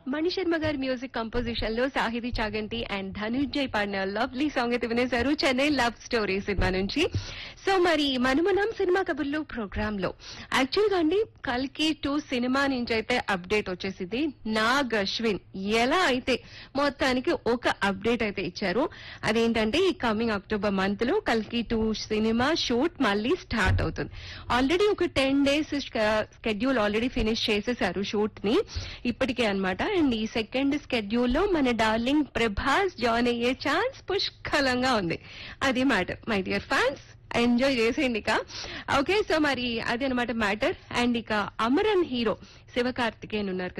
మణి శర్మ గారి music composition లో సాహితీ చాగంటి అండ్ ధనుంజయ్ పాడిన లవ్లీ సాంగ్ అయితే వినేశారు చెన్నై లవ్ స్టోరీ సినిమా నుంచి సో మరి మనమునం సినిమా కబుర్లు ప్రోగ్రామ్ లో యాక్చువల్ గా అండి కల్కి టూ సినిమా నుంచి అయితే అప్డేట్ వచ్చేసింది నాగ్ అశ్విన్ ఎలా అయితే మొత్తానికి ఒక అప్డేట్ అయితే ఇచ్చారు అదేంటంటే ఈ కమింగ్ అక్టోబర్ మంత్ లో కల్కి టూ సినిమా షూట్ మళ్ళీ స్టార్ట్ అవుతుంది ఆల్రెడీ ఒక ten days schedule already finish చేసేసారు షూట్ ని ఇప్పటికే అన్నమాట అండ్ ఈ సెకండ్ స్కెడ్యూల్ లో మన డార్లింగ్ ప్రభాస్ జాయిన్ అయ్యే ఛాన్స్ పుష్కలంగా ఉంది అది matter my dear fans enjoy చేసేయండి ఇక ఓకే సో మరి అది అనమాట మ్యాటర్ అండ్ ఇక అమరన్ హీరో శివకార్తికేయన్ ఉన్నారు కదా